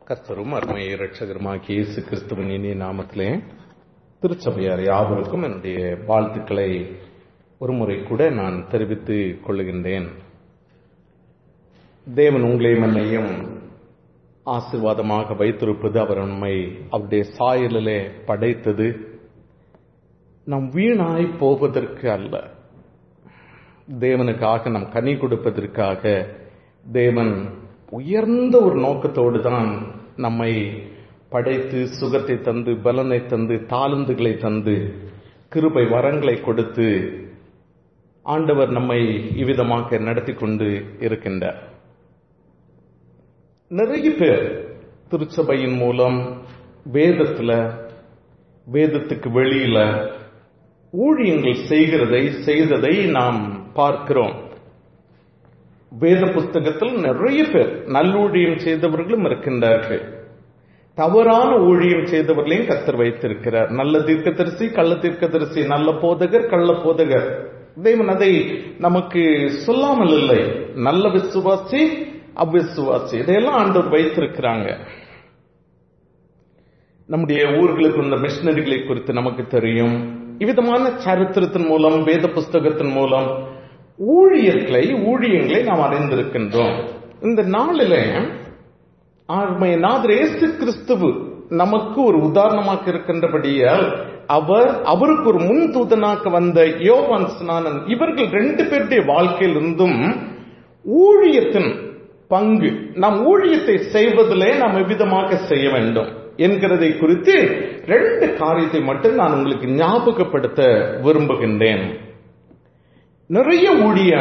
கர்த்தரும் அருமை இரட்சகருமாகிய இயேசு கிறிஸ்துவின் இனிய நாமத்திலே திருச்சபையார் யாவருக்கும் என்னுடைய வாழ்த்துக்களை ஒருமுறை கூட நான் தெரிவித்துக் கொள்ளுகின்றேன் தேவன் உங்களையும் என்னையும் ஆசிர்வாதமாக வைத்திருப்பது அவர் நம்மை அவருடைய சாயலிலே படைத்தது நம் வீணாய் போவதற்கு அல்ல தேவனுக்காக நம் கனி கொடுப்பதற்காக தேவன் உயர்ந்த ஒரு நோக்கத்தோடு தான் நம்மை படைத்து சுகத்தை தந்து பலனை தந்து தாளந்துகளை தந்து கிருபை வரங்களை கொடுத்து ஆண்டவர் நம்மை இவ்விதமாக நடத்தி கொண்டு இருக்கின்றார் நிறைய பேர் திருச்சபையின் மூலம் வேதத்துல வேதத்துக்கு வெளியில ஊழியங்கள் செய்கிறதை செய்ததை நாம் பார்க்கிறோம் வேத புஸ்தகத்தில் நிறைய பேர் நல்லூழியம் செய்தவர்களும் இருக்கின்றார்கள் தவறான ஊழியம் செய்தவர்களையும் கத்தர் வைத்திருக்கிறார் நல்ல தீர்க்கதரிசி கள்ள தீர்க்கதரிசி நல்ல போதகர் கள்ள போதகர் தேவன் அதை நமக்கு சொல்லாமல் இல்லை நல்ல விசுவாசி அவ்விசுவாசி இதையெல்லாம் ஆண்டவர் வைத்திருக்கிறாங்க நம்முடைய ஊர்களுக்கு இந்த மிஷினரிகளை குறித்து நமக்கு தெரியும் இவ்விதமான சரித்திரத்தின் மூலம் வேத புஸ்தகத்தின் மூலம் ஊழியர்களை ஊழியங்களை நாம் அறிந்திருக்கின்றோம் இந்த நாளில நாதர் இயேசு கிறிஸ்துவு நமக்கு ஒரு உதாரணமாக இருக்கின்றபடியால் அவர் அவருக்கு ஒரு முன் தூதனாக வந்த யோவான் ஸ்நானன் இவர்கள் ரெண்டு பேருடைய வாழ்க்கையில் இருந்தும் ஊழியத்தின் பங்கு நாம் ஊழியத்தை செய்வதிலே நாம் எவ்விதமாக செய்ய வேண்டும் என்கிறதை குறித்து ரெண்டு காரியத்தை மட்டும் நான் உங்களுக்கு ஞாபகப்படுத்த விரும்புகின்றேன் நிறைய ஊழிய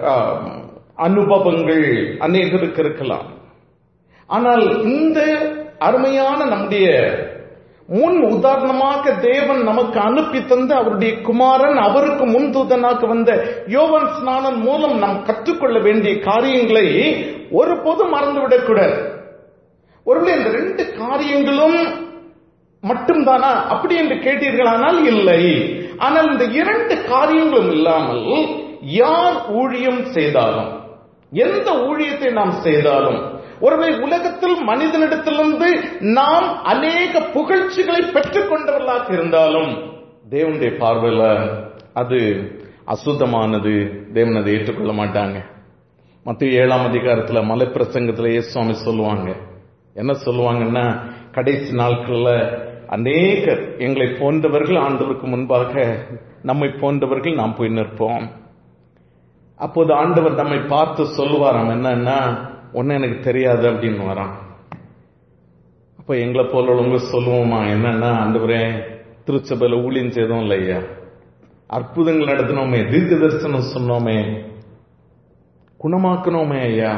அனுபவங்கள் அநேகருக்கு இருக்கலாம் ஆனால் இந்த அருமையான நம்முடைய முன் உதாரணமாக தேவன் நமக்கு அனுப்பி தந்த அவருடைய குமாரன் அவருக்கு முன் தூதனாக வந்த யோவன் ஸ்நானன் மூலம் நாம் கற்றுக்கொள்ள வேண்டிய காரியங்களை ஒருபோதும் மறந்துவிடக்கூடாது ஒருவேளை இந்த ரெண்டு காரியங்களும் மட்டும்தானா அப்படி என்று கேட்டீர்களானால் இல்லை ஆனால் இந்த இரண்டு காரியங்களும் இல்லாமல் யார் ஊழியம் செய்தாலும் எந்த ஊழியத்தை நாம் செய்தாலும் ஒருவேளை உலகத்தில் மனிதனிடத்திலிருந்து நாம் அநேக புகழ்ச்சிகளை பெற்றுக் கொண்டவர்களாக இருந்தாலும் தேவனுடைய பார்வையில அது அசுத்தமானது தேவன் அதை ஏற்றுக்கொள்ள மாட்டாங்க மத்திய ஏழாம் அதிகாரத்துல மலை பிரசங்கத்துல சுவாமி சொல்லுவாங்க என்ன சொல்லுவாங்கன்னா கடைசி நாட்கள்ல அநேகர் எங்களை போன்றவர்கள் ஆண்டவருக்கு முன்பாக நம்மை போன்றவர்கள் நாம் போய் நிற்போம் அப்போது ஆண்டவர் நம்மை பார்த்து சொல்லுவாராம் என்னன்னா ஒன்னு எனக்கு தெரியாது அப்படின்னு வரான் அப்ப எங்களை போல உள்ளவங்க சொல்லுவோமா என்னன்னா ஆண்டவரே திருச்சபையில ஊழியம் செய்தோம் இல்லையா அற்புதங்கள் நடத்தினோமே தீர்க்க தரிசனம் சொன்னோமே குணமாக்கணுமே ஐயா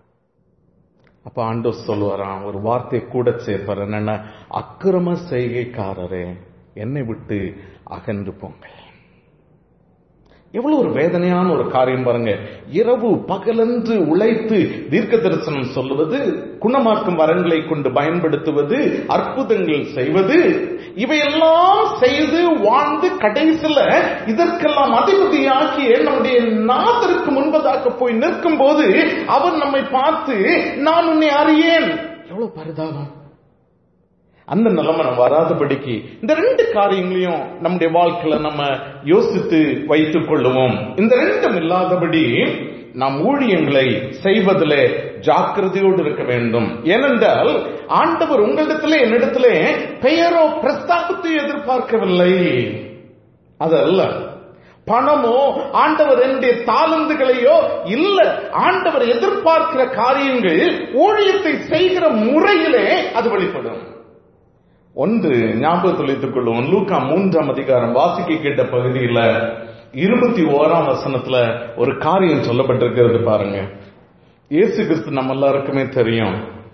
அப்ப ஆண்டவர் சொல்லுவாராம் ஒரு வார்த்தை கூட சேர்ப்பார் என்னன்னா அக்கிரம செய்கைக்காரரே என்னை விட்டு அகன்று போங்கள் எவ்வளவு ஒரு வேதனையான ஒரு காரியம் பாருங்க இரவு பகலென்று உழைத்து தீர்க்க தரிசனம் சொல்லுவது குணமாக்கும் வரங்களை கொண்டு பயன்படுத்துவது அற்புதங்கள் செய்வது இவையெல்லாம் செய்து வாழ்ந்து கடைசியில இதற்கெல்லாம் அதிபதியாகிய நம்முடைய நாதருக்கு முன்பதாக போய் நிற்கும் போது அவர் நம்மை பார்த்து நான் உன்னை அறியேன் எவ்வளவு பரிதாபம் அந்த நிலைமை நம்ம வராதபடிக்கு இந்த ரெண்டு காரியங்களையும் நம்முடைய வாழ்க்கையில நம்ம யோசித்து வைத்துக் கொள்ளுவோம் இந்த ரெண்டும் இல்லாதபடி நாம் ஊழியங்களை செய்வதிலே ஜாக்கிரதையோடு இருக்க வேண்டும் ஏனென்றால் ஆண்டவர் உங்களிடத்திலே என்னிடத்திலே பெயரோ பிரஸ்தாபத்தை எதிர்பார்க்கவில்லை அதல்ல பணமோ ஆண்டவர் என்னுடைய தாளந்துகளையோ இல்ல ஆண்டவர் எதிர்பார்க்கிற காரியங்கள் ஊழியத்தை செய்கிற முறையிலே அது வெளிப்படும் ஒன்று ஞாபகத்தில் வைத்துக் கொள்ளுவோம் லூக்கா மூன்றாம் அதிகாரம் வாசிக்க கேட்ட பகுதியில இருபத்தி ஓராம் வசனத்துல ஒரு காரியம் சொல்லப்பட்டிருக்கிறது பாருங்க இயேசு கிறிஸ்து நம்ம எல்லாருக்குமே தெரியும்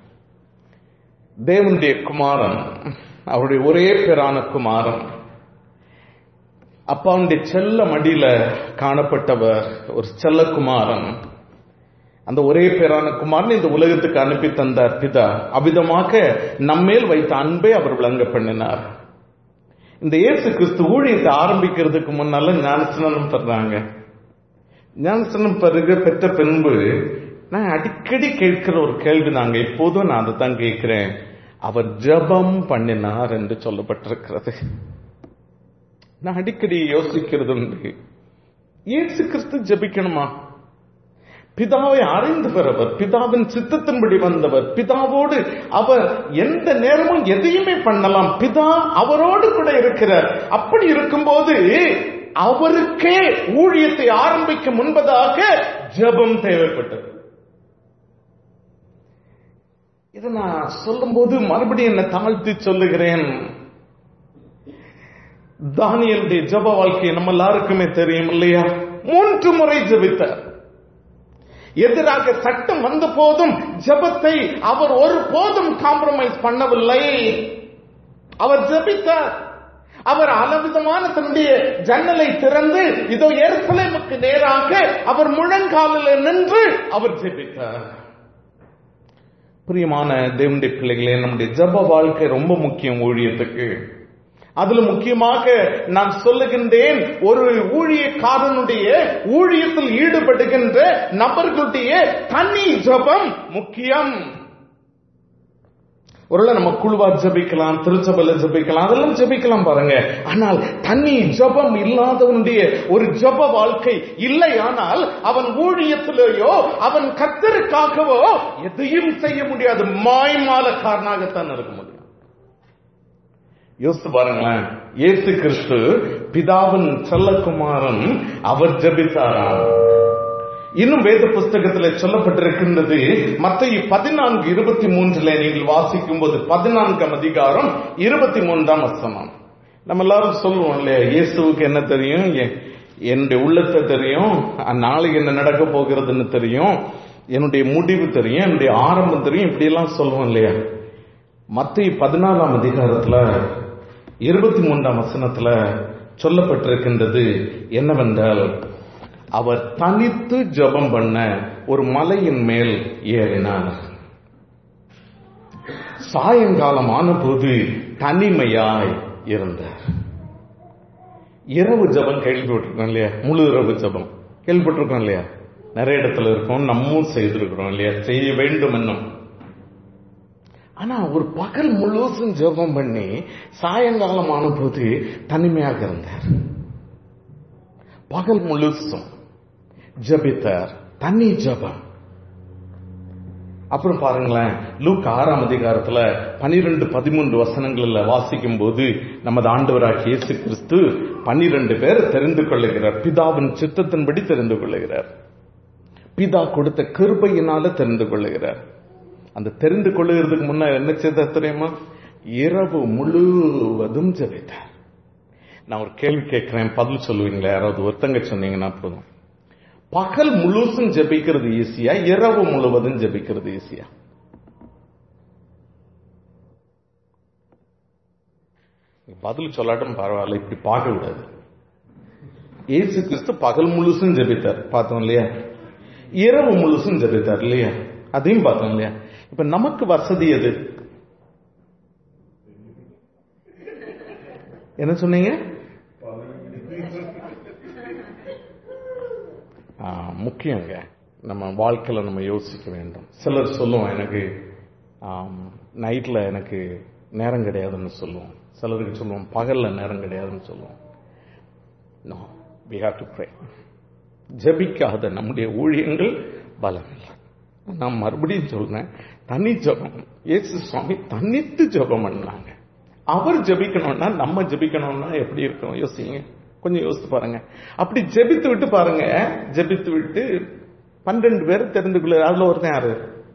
தேவனுடைய குமாரன் அவருடைய ஒரே பேரான குமாரன் அப்பாவுடைய செல்ல மடியில காணப்பட்டவர் ஒரு செல்லகுமாரன் அந்த ஒரே பேரான குமாரன் இந்த உலகத்துக்கு அனுப்பி தந்தார் பிதா அவிதமாக நம்மேல் வைத்த அன்பை அவர் விளங்க பண்ணினார் இந்த இயேசு கிறிஸ்து ஊழியத்தை ஆரம்பிக்கிறதுக்கு முன்னால ஞானஸ்நானம் தர்றாங்க ஞானஸ்நானம் பிறகு பெற்ற பின்பு நான் அடிக்கடி கேட்கிற ஒரு கேள்வி நாங்க எப்போதும் நான் அதை தான் கேட்கிறேன் அவர் ஜெபம் பண்ணினார் என்று சொல்லப்பட்டிருக்கிறது நான் அடிக்கடி யோசிக்கிறது உண்டு இயேசு கிறிஸ்து ஜெபிக்கணுமா பிதாவை அறிந்து பெறவர் பிதாவின் சித்தத்தின்படி வந்தவர் பிதாவோடு அவர் எந்த நேரமும் எதையுமே பண்ணலாம் பிதா அவரோடு கூட இருக்கிறார் அப்படி இருக்கும்போது அவருக்கே ஊழியத்தை ஆரம்பிக்க முன்பதாக ஜெபம் தேவைப்பட்டது இதை நான் சொல்லும்போது மறுபடியும் என்ன தாழ்த்தி சொல்லுகிறேன் தானியலுடைய ஜப வாழ்க்கை நம்ம எல்லாருக்குமே தெரியும் இல்லையா மூன்று முறை ஜெபித்தார் எதிராக சட்டம் வந்த போதும் ஜெபத்தை அவர் ஒரு போதும் காம்ப்ரமைஸ் பண்ணவில்லை அவர் ஜெபித்தார் அவர் அளவிதமான தன்னுடைய ஜன்னலை திறந்து இதோ எருசலேமுக்கு நேராக அவர் முழங்காலில் நின்று அவர் ஜெபித்தார் பிரியமான தேவனுடைய பிள்ளைகளே நம்முடைய ஜப வாழ்க்கை ரொம்ப முக்கியம் ஊழியத்துக்கு அதுல முக்கியமாக நான் சொல்லுகின்றேன் ஒரு ஊழியக்காரனுடைய ஊழியத்தில் ஈடுபடுகின்ற நபர்களுடைய தனி ஜபம் முக்கியம் ஒருவேளை நம்ம குழுவா ஜபிக்கலாம் திருச்சபையில ஜபிக்கலாம் அதெல்லாம் ஜபிக்கலாம் பாருங்க ஆனால் தனி ஜபம் இல்லாதவனுடைய ஒரு ஜப வாழ்க்கை இல்லை ஆனால் அவன் ஊழியத்திலேயோ அவன் கத்தருக்காகவோ எதையும் செய்ய முடியாது மாய்மாலக்காரனாகத்தான் இருக்க முடியும் யோசித்து பாருங்களேன் இயேசு கிறிஸ்து பிதாவின் செல்லகுமாரன் அவர் ஜபித்தாராம் இன்னும் வேத புஸ்தகத்தில் சொல்லப்பட்டிருக்கின்றது மத்திய பதினான்கு இருபத்தி மூன்றுல நீங்கள் வாசிக்கும் போது பதினான்காம் அதிகாரம் இருபத்தி மூன்றாம் வசனம் நம்ம எல்லாரும் சொல்லுவோம் இல்லையா இயேசுவுக்கு என்ன தெரியும் என்னுடைய உள்ளத்தை தெரியும் நாளைக்கு என்ன நடக்க போகிறதுன்னு தெரியும் என்னுடைய முடிவு தெரியும் என்னுடைய ஆரம்பம் தெரியும் இப்படி எல்லாம் சொல்லுவோம் இல்லையா மத்திய பதினாலாம் அதிகாரத்துல இருபத்தி மூன்றாம் வசனத்துல சொல்லப்பட்டிருக்கின்றது என்னவென்றால் அவர் தனித்து ஜபம் பண்ண ஒரு மலையின் மேல் ஏறினார் சாயங்காலம் ஆனபோது தனிமையாய் இருந்தார் இரவு ஜபம் கேள்விப்பட்டிருக்கோம் இல்லையா முழு இரவு ஜபம் கேள்விப்பட்டிருக்கோம் இல்லையா நிறைய இடத்துல இருக்கோம் நம்மும் செய்திருக்கிறோம் இல்லையா செய்ய வேண்டும் என்னும் ஆனா ஒரு பகல் முழுசும் ஜபம் பண்ணி சாயங்காலம் ஆனபோது தனிமையாக இருந்தார் பகல் முழுசும் ஜபித்தார் தனி ஜபம் அப்புறம் பாருங்களேன் லூக் ஆறாம் அதிகாரத்துல பனிரெண்டு பதிமூன்று வசனங்கள்ல வாசிக்கும் போது நமது ஆண்டவராக இயேசு கிறிஸ்து பன்னிரண்டு பேர் தெரிந்து கொள்ளுகிறார் பிதாவின் சித்தத்தின்படி தெரிந்து கொள்ளுகிறார் பிதா கொடுத்த கிருபையினால தெரிந்து கொள்ளுகிறார் அந்த தெரிந்து கொள்ளுகிறதுக்கு முன்ன என்ன செய்த தெரியுமா இரவு முழுவதும் ஜபித்தார் நான் ஒரு கேள்வி கேட்கிறேன் பதில் சொல்லுவீங்களா யாராவது ஒருத்தங்க சொன்னீங்கன்னா போதும் பகல் முழுசும் ஜபிக்கிறது ஈஸியா இரவு முழுவதும் ஜபிக்கிறது ஈஸியா பதில் சொல்லாட்டும் பரவாயில்ல இப்படி பார்க்க விடாது ஏசு கிறிஸ்து பகல் முழுசும் ஜபித்தார் பார்த்தோம் இல்லையா இரவு முழுசும் ஜபித்தார் இல்லையா அதையும் பார்த்தோம் இல்லையா இப்ப நமக்கு வசதி எது என்ன சொன்னீங்க முக்கியங்க நம்ம வாழ்க்கையில் நம்ம யோசிக்க வேண்டும் சிலர் சொல்லுவோம் எனக்கு நைட்டில் எனக்கு நேரம் கிடையாதுன்னு சொல்லுவோம் சிலருக்கு சொல்லுவோம் பகலில் நேரம் கிடையாதுன்னு சொல்லுவோம் no we have to pray ஜபிக்காத நம்முடைய ஊழியங்கள் பலம் இல்லை நான் மறுபடியும் சொல்றேன் தனி ஜபம் இயேசு சுவாமி தனித்து ஜபம் பண்ணாங்க அவர் ஜபிக்கணும்னா நம்ம ஜபிக்கணும்னா எப்படி இருக்கும் யோசிங்க கொஞ்சம் யோசித்து பாருங்க அப்படி ஜெபித்து விட்டு பாருங்க ஜெபித்து விட்டு பன்னெண்டு பேர் தெரிந்து கொள்ள அதுல ஒருத்தன் யாரு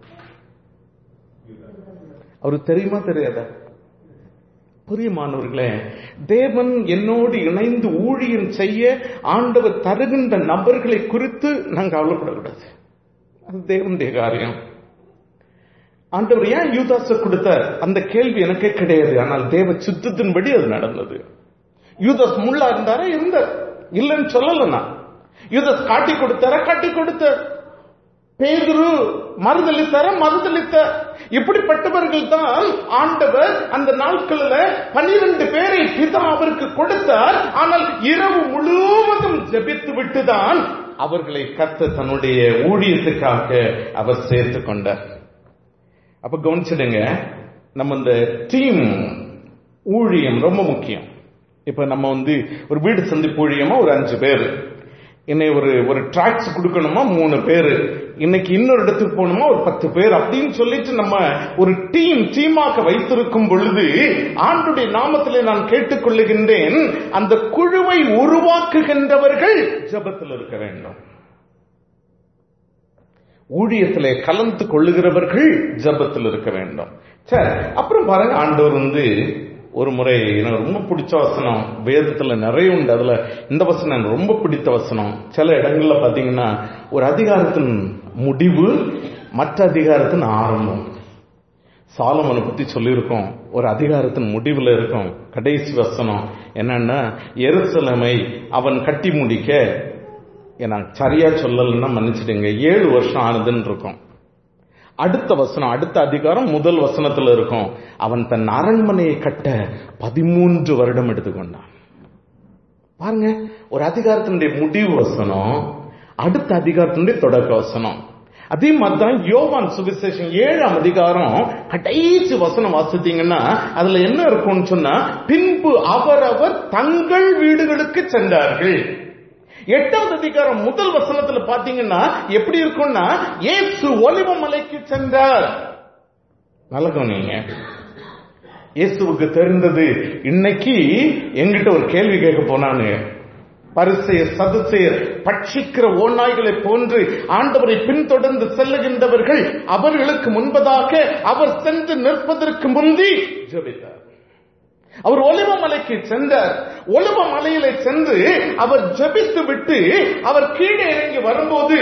அவருக்கு தெரியுமா தெரியாதா புரியமானவர்களே தேவன் என்னோடு இணைந்து ஊழியம் செய்ய ஆண்டவர் தருகின்ற நபர்களை குறித்து நாங்கள் கவலைப்படக்கூடாது அது தேவனுடைய காரியம் ஆண்டவர் ஏன் யூதாச கொடுத்தார் அந்த கேள்வி எனக்கே கிடையாது ஆனால் தேவ சித்தத்தின்படி அது நடந்தது யூதஸ் முள்ளா இருந்தாரா இருந்தார் இல்லைன்னு சொல்லல நான் யூதஸ் காட்டி கொடுத்தார காட்டி கொடுத்தார் பேதுரு மறுதளித்தார மறுதளித்தார் இப்படிப்பட்டவர்கள் தான் ஆண்டவர் அந்த நாட்களில் பனிரெண்டு பேரை பிதா அவருக்கு கொடுத்தார் ஆனால் இரவு முழுவதும் ஜபித்து விட்டுதான் அவர்களை கத்த தன்னுடைய ஊழியத்துக்காக அவர் சேர்த்து கொண்டார் அப்ப கவனிச்சிடுங்க நம்ம இந்த டீம் ஊழியம் ரொம்ப முக்கியம் இப்ப நம்ம வந்து ஒரு வீடு சந்திப்பு ஊழியமா ஒரு அஞ்சு பேர் இன்னை ஒரு ஒரு டிராக்ஸ் கொடுக்கணுமா மூணு பேர் இன்னைக்கு இன்னொரு இடத்துக்கு போகணுமா ஒரு பத்து பேர் அப்படின்னு சொல்லிட்டு நம்ம ஒரு டீம் டீமாக வைத்திருக்கும் பொழுது ஆண்டுடைய நாமத்திலே நான் கேட்டுக்கொள்ளுகின்றேன் அந்த குழுவை உருவாக்குகின்றவர்கள் ஜபத்தில் இருக்க வேண்டும் ஊழியத்திலே கலந்து கொள்ளுகிறவர்கள் ஜபத்தில் இருக்க வேண்டும் சரி அப்புறம் பாருங்க ஆண்டவர் வந்து ஒரு முறை எனக்கு ரொம்ப பிடிச்ச வசனம் வேதத்துல நிறைய உண்டு அதுல இந்த வசனம் எனக்கு ரொம்ப பிடித்த வசனம் சில இடங்கள்ல பாத்தீங்கன்னா ஒரு அதிகாரத்தின் முடிவு மற்ற அதிகாரத்தின் ஆரம்பம் சாலமனை பத்தி சொல்லியிருக்கோம் ஒரு அதிகாரத்தின் முடிவுல இருக்கும் கடைசி வசனம் என்னன்னா எருசலமை அவன் கட்டி முடிக்க நான் சரியா சொல்லலைன்னா மன்னிச்சிடுங்க ஏழு வருஷம் ஆனதுன்னு இருக்கும் அடுத்த வசனம் அடுத்த அதிகாரம் முதல் வசனத்துல இருக்கும் அவன் தன் அரண்மனையை கட்ட பதிமூன்று வருடம் எடுத்துக்கொண்டான் பாருங்க ஒரு அதிகாரத்தினுடைய முடிவு வசனம் அடுத்த அதிகாரத்தினுடைய தொடக்க வசனம் அதே மாதிரிதான் யோவான் சுவிசேஷம் ஏழாம் அதிகாரம் கடைசி வசனம் வாசித்தீங்கன்னா அதுல என்ன இருக்கும்னு சொன்னா பின்பு அவரவர் தங்கள் வீடுகளுக்கு சென்றார்கள் எட்டாவது அதிகாரம் முதல் வசனத்துல பாத்தீங்கன்னா எப்படி இருக்கும்னா ஏசு ஒலிவ மலைக்கு சென்றார் நல்ல கவனிங்க இயேசுவுக்கு தெரிந்தது இன்னைக்கு எங்கிட்ட ஒரு கேள்வி கேட்க போனானு பரிசெயர் சதுசெயர் பட்சிக்கிற ஓநாய்களை போன்று ஆண்டவரை பின்தொடர்ந்து செல்லுகின்றவர்கள் அவர்களுக்கு முன்பதாக அவர் சென்று நிற்பதற்கு முந்தி ஜெபித்தார் அவர் ஒலிவ மலைக்கு சென்றார் ஒலிவ மலையில சென்று அவர் ஜபித்து விட்டு அவர் கீழே இறங்கி வரும்போது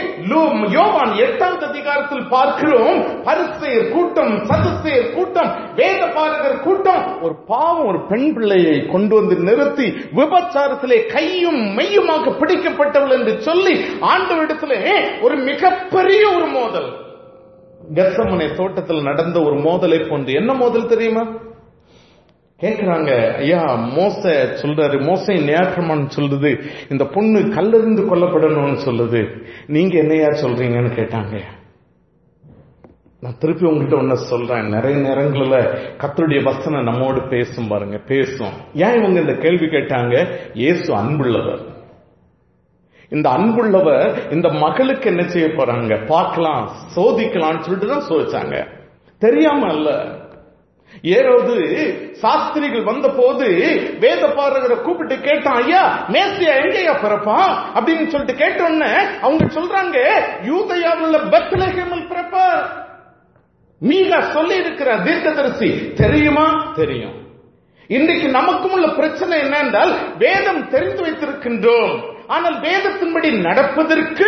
யோவான் எட்டாவது அதிகாரத்தில் பார்க்கிறோம் பரிசெயர் கூட்டம் சதுசெயர் கூட்டம் வேத பாரகர் கூட்டம் ஒரு பாவம் ஒரு பெண் பிள்ளையை கொண்டு வந்து நிறுத்தி விபச்சாரத்திலே கையும் மெய்யுமாக பிடிக்கப்பட்டவள் என்று சொல்லி ஆண்டவரிடத்திலே ஒரு மிகப்பெரிய ஒரு மோதல் கெசமனை தோட்டத்தில் நடந்த ஒரு மோதலை போன்று என்ன மோதல் தெரியுமா கேக்குறாங்க ஐயா மோச சொல்றாரு மோசை நியாயப்பிரமாணம் சொல்லுது இந்த பொண்ணு கல்லறிந்து கொல்லப்படணும்னு சொல்லுது நீங்க என்னையா சொல்றீங்கன்னு கேட்டாங்க நான் திருப்பி உங்ககிட்ட ஒண்ணு சொல்றேன் நிறைய நேரங்களில் கத்தருடைய வசனம் நம்மோடு பேசும் பாருங்க பேசும் ஏன் இவங்க இந்த கேள்வி கேட்டாங்க இயேசு அன்புள்ளவர் இந்த அன்புள்ளவர் இந்த மகளுக்கு என்ன செய்ய போறாங்க பார்க்கலாம் சோதிக்கலாம்னு சொல்லிட்டு தான் சோதிச்சாங்க தெரியாம அல்ல ஏறோது சாஸ்திரிகள் வந்த போது வேத பாரகரை கூப்பிட்டு கேட்டான் ஐயா மேசியா எங்கேயா பிறப்பா அப்படின்னு சொல்லிட்டு கேட்டோன்னு அவங்க சொல்றாங்க யூதையாவுள்ள பெத்லஹேமில் பிறப்பா மீகா சொல்லி இருக்கிற தீர்க்கதரிசி தெரியுமா தெரியும் இன்றைக்கு நமக்கும் உள்ள பிரச்சனை என்னென்றால் வேதம் தெரிந்து வைத்திருக்கின்றோம் ஆனால் வேதத்தின்படி நடப்பதற்கு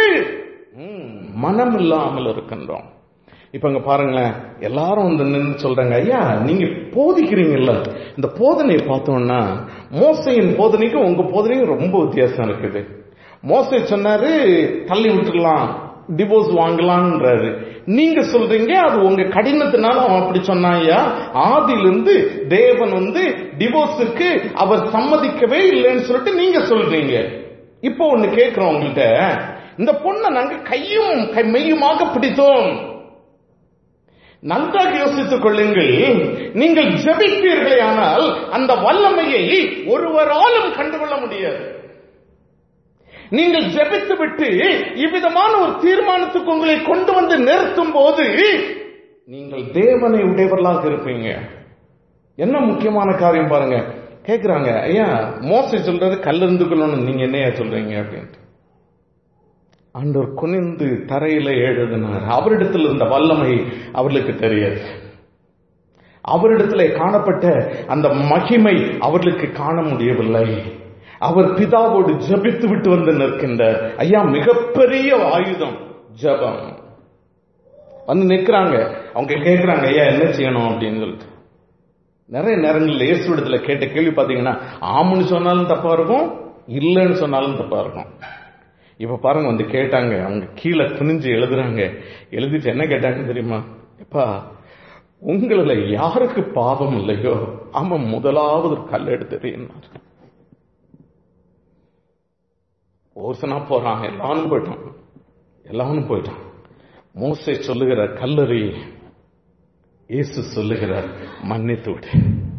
மனம் இல்லாமல் இருக்கின்றோம் இப்ப இங்க பாருங்களேன் எல்லாரும் வந்து நின்று சொல்றாங்க ஐயா நீங்க போதிக்கிறீங்கல்ல இந்த போதனையை பார்த்தோம்னா மோசையின் போதனைக்கும் உங்க போதனைக்கும் ரொம்ப வித்தியாசம் இருக்குது மோசை சொன்னாரு தள்ளி விட்டுடலாம் டிவோர்ஸ் வாங்கலான்றாரு நீங்க சொல்றீங்க அது உங்க கடினத்தினால அவன் அப்படி சொன்னாயா ஆதிலிருந்து தேவன் வந்து டிவோர்ஸுக்கு அவர் சம்மதிக்கவே இல்லைன்னு சொல்லிட்டு நீங்க சொல்றீங்க இப்போ ஒண்ணு கேட்கிறோம் உங்கள்கிட்ட இந்த பொண்ணை நாங்க கையும் மெய்யுமாக பிடித்தோம் நன்றாக யோசித்துக் கொள்ளுங்கள் நீங்கள் ஜபிப்பீர்களே ஆனால் அந்த வல்லமையை ஒருவராலும் கண்டுகொள்ள முடியாது நீங்கள் ஜெபித்து விட்டு இவ்விதமான ஒரு தீர்மானத்துக்கு உங்களை கொண்டு வந்து நிறுத்தும் போது நீங்கள் தேவனை உடையவர்களாக இருப்பீங்க என்ன முக்கியமான காரியம் பாருங்க கேக்குறாங்க ஐயா மோசை சொல்றது கல்லிருந்து கொள்ளணும் நீங்க என்னையா சொல்றீங்க அப்படின்ட்டு ஆண்டவர் குனிந்து தரையில எழுதினார் அவரிடத்தில் இருந்த வல்லமை அவர்களுக்கு தெரியாது அவரிடத்துல காணப்பட்ட அந்த மகிமை அவர்களுக்கு காண முடியவில்லை அவர் பிதாவோடு ஜபித்து விட்டு வந்து நிற்கின்றார் ஐயா மிகப்பெரிய ஆயுதம் ஜபம் வந்து நிற்கிறாங்க அவங்க கேட்கிறாங்க ஐயா என்ன செய்யணும் அப்படின்னு சொல்லிட்டு நிறைய நேரங்களில் இயேசுவிடத்துல கேட்ட கேள்வி பார்த்தீங்கன்னா ஆமுன்னு சொன்னாலும் தப்பா இருக்கும் இல்லைன்னு சொன்னாலும் தப்பா இருக்கும் இப்ப பாருங்க வந்து கேட்டாங்க அவங்க கீழே துணிஞ்சு எழுதுறாங்க எழுதிட்டு என்ன கேட்டாங்க தெரியுமா எப்பா உங்கள யாருக்கு பாவம் இல்லையோ அவன் முதலாவது ஒரு கல் எடுத்து எறியினார் ஒருத்தனா போறான் எல்லாரும் போயிட்டான் எல்லாரும் போயிட்டான் மோசை சொல்லுகிற கல்லறி இயேசு சொல்லுகிறார் மன்னித்து விடு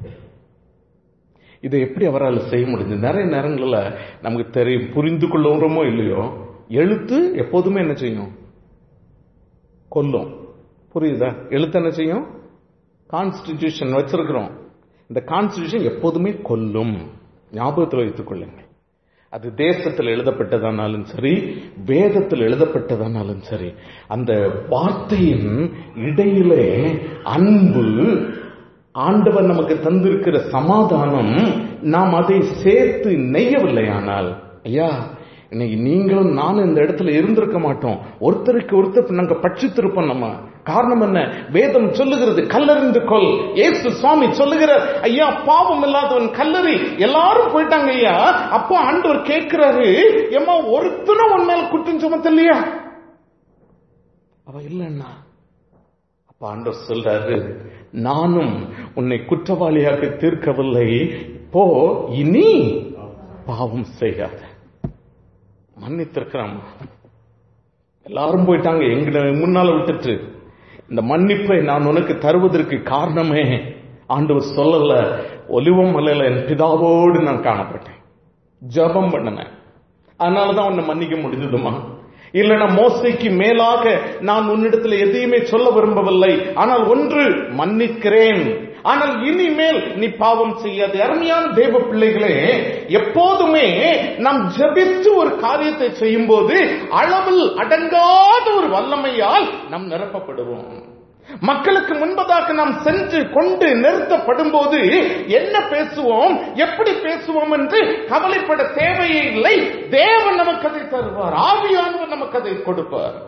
இதை எப்படி அவரால் செய்ய முடிஞ்சது நிறைய நேரங்களில் நமக்கு தெரியும் புரிந்து கொள்ளுறோமோ இல்லையோ எழுத்து எப்போதுமே என்ன செய்யும் கொல்லும் புரியுதா எழுத்து என்ன செய்யும் கான்ஸ்டிடியூஷன் வச்சிருக்கிறோம் இந்த கான்ஸ்டிடியூஷன் எப்போதுமே கொல்லும் ஞாபகத்தில் வைத்துக் கொள்ளுங்கள் அது தேசத்தில் எழுதப்பட்டதானாலும் சரி வேதத்தில் எழுதப்பட்டதானாலும் சரி அந்த வார்த்தையின் இடையிலே அன்பு ஆண்டவர் நமக்கு தந்திருக்கிற சமாதானம் நாம் அதை சேர்த்து நெய்யவில்லையானால் ஐயா இன்னைக்கு நீங்களும் நானும் இந்த இடத்துல இருந்திருக்க மாட்டோம் ஒருத்தருக்கு ஒருத்தர் நாங்க பட்சித்திருப்போம் நம்ம காரணம் என்ன வேதம் சொல்லுகிறது கல்லறிந்து கொள் ஏசு சுவாமி சொல்லுகிற ஐயா பாவம் இல்லாதவன் கல்லறி எல்லாரும் போயிட்டாங்க ஐயா அப்போ ஆண்டவர் கேட்கிறாரு ஏமா ஒருத்தரும் உன் மேல குற்றம் சுமத்தலையா அவ இல்லைன்னா அப்ப ஆண்டவர் சொல்றாரு நானும் உன்னை குற்றவாளியாக தீர்க்கவில்லை போ இனி பாவம் செய்யாத மன்னித்திருக்கிறான் எல்லாரும் போயிட்டாங்க எங்க முன்னால விட்டுட்டு இந்த மன்னிப்பை நான் உனக்கு தருவதற்கு காரணமே ஆண்டவர் சொல்லல ஒலிவம் மலையில என் பிதாவோடு நான் காணப்பட்டேன் ஜபம் பண்ணினேன் அதனாலதான் உன்னை மன்னிக்க முடிஞ்சதுமா இல்லைன்னா மோசைக்கு மேலாக நான் உன்னிடத்தில் எதையுமே சொல்ல விரும்பவில்லை ஆனால் ஒன்று மன்னிக்கிறேன் ஆனால் இனிமேல் நீ பாவம் செய்யாத அருமையான தேவ பிள்ளைகளே எப்போதுமே நாம் ஜபித்து ஒரு காரியத்தை செய்யும் போது அளவில் அடங்காத ஒரு வல்லமையால் நாம் நிரப்பப்படுவோம் மக்களுக்கு முன்பதாக நாம் சென்று கொண்டு நிறுத்தப்படும் போது என்ன பேசுவோம் எப்படி பேசுவோம் என்று கவலைப்பட தேவையே இல்லை தேவன் நமக்கு அதை தருவார் ஆவியானவர் நமக்கு அதை கொடுப்பார்